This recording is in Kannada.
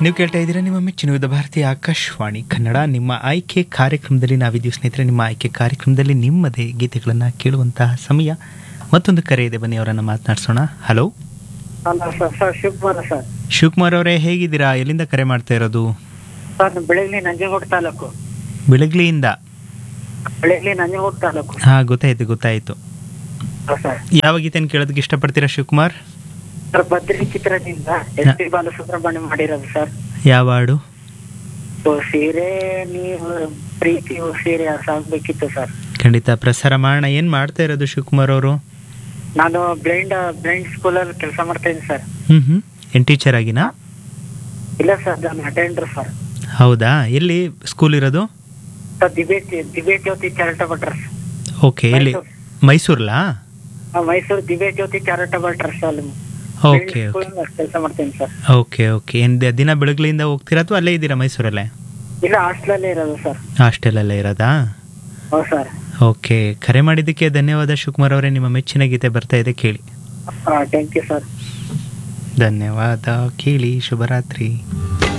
ನೀವು ಕೇಳ್ತಾ ಇದ್ದೀರಾ ನಿಮ್ಮ ಮೆಚ್ಚಿನ ವಿವಿಧ ಭಾರತೀಯ ಆಕಾಶವಾಣಿ ಕನ್ನಡ ನಿಮ್ಮ ಆಯ್ಕೆ ಕಾರ್ಯಕ್ರಮದಲ್ಲಿ ನಾವಿದ್ದೀವಿ ಸ್ನೇಹಿತರೆ ನಿಮ್ಮ ಆಯ್ಕೆ ಕಾರ್ಯಕ್ರಮದಲ್ಲಿ ನಿಮ್ಮದೇ ಗೀತೆಗಳನ್ನು ಕೇಳುವಂತಹ ಸಮಯ ಮತ್ತೊಂದು ಕರೆ ಇದೆ ಬನ್ನಿ ಅವರನ್ನು ಮಾತನಾಡಿಸೋಣ ಹಲೋ ಅಲ್ಲ sir sir Shivakumar sir Shivakumar ಅವರೇ ಹೇಗಿದ್ದೀರಾ ಎಲ್ಲಿಂದ ಕರೆ ಮಾಡ್ತಾ ಇರೋದು ಸರ್ ಬೆಳಗ್ಲಿ ನಂಜನಗೂಡು ತಾಲೂಕು ಬೆಳಗ್ಲಿಯಿಂದ ಬೆಳಗ್ಲಿ ನಂಜನಗೂಡು ತಾಲೂಕು ಹಾಂ ಗೊತ್ತಾಯ್ತು ಗೊತ್ತಾಯ್ತು ಹಾ, ಸರ್ ಯಾವ ಗೀತೆನ ಕೇಳೋದಕ್ಕೆ ಇಷ್ಟಪಡ್ತೀರಾ ಶಿವಕುಮಾರ್ ಸರ್ ಬದ್ರಿ ಚಿತ್ರದಿಂದ ಎಸ್ ಪಿ ಬಾಲಸುಬ್ರಹ್ಮಣ್ಯ ಮಾಡಿರೋದು ಸರ್ ಯಾವ ಹಾಡು ಓ ಸೀರೆ ನೀವು ಪ್ರೀತಿ ಓ ಸೀರೆ ಆ ಸಾಂಗ್ ಬೇಕಿತ್ತು ಸರ್ ಖಂಡಿತ ಪ್ರಸಾರ ಮಾಡೋಣ ಏನು ಮಾಡ್ತಾ ಇರೋದು ಶಿವಕುಮಾರ್ ಅವರು ನಾನು ಬ್ಲೈಂಡ್ ಬ್ಲೈಂಡ್ ಸ್ಕೂಲಲ್ಲಿ ಕೆಲಸ ಮಾಡ್ತಾ ಇದ್ದೀನಿ ಸರ್ ಹ್ಞೂ ಹ್ಞೂ ಏನು ಟೀಚರ್ ಆಗಿನಾ ಇಲ್ಲ ಸರ್ ನಾನು ಅಟೆಂಡರ್ ಸರ್ ಹೌದಾ ಎಲ್ಲಿ ಸ್ಕೂಲ್ ಇರೋದು ಸರ್ ದಿಬೇಟ್ ದಿಬೇಟ್ ಜ್ಯೋತಿ ಚಾರಿಟಬಲ್ ಟ್ರಸ್ಟ್ ಓಕೆ ಎಲ್ಲಿ ಮೈಸೂರ್ಲಾ ಮೈಸೂರು ದಿಬೇಟ್ ಜ್ಯೋತಿ ಚಾರಿಟಬಲ್ ಟ್ರಸ್ಟ್ ಅಲ್ಲಿ ಓಕೆ ಓಕೆ ಕೆಲಸ ಮಾಡ್ತೀನಿ ಸರ್ ಓಕೆ ಓಕೆ ಏನು ದಿನ ಬೆಳಗ್ಲಿಂದ ಹೋಗ್ತೀರಾ ಅಥವಾ ಅಲ್ಲೇ ಇದ್ದೀರಾ ಮೈಸೂರಲ್ಲೇ ಇಲ್ಲ ಹಾಸ್ಟೆಲಲ್ಲೇ ಇರೋದು ಸರ್ ಹಾಸ್ಟೆಲಲ್ಲೇ ಇರೋದಾ ಹೌದು ಸರ್ ಓಕೆ ಕರೆ ಮಾಡಿದ್ದಕ್ಕೆ ಧನ್ಯವಾದ ಶಿವಕುಮಾರ್ ಅವರೇ ನಿಮ್ಮ ಮೆಚ್ಚಿನ ಗೀತೆ ಬರ್ತಾ ಇದೆ ಕೇಳಿ ಥ್ಯಾಂಕ್ ಯು ಸರ್ ಧನ್ಯವಾದ ಕೇಳಿ ಶುಭರಾತ್ರಿ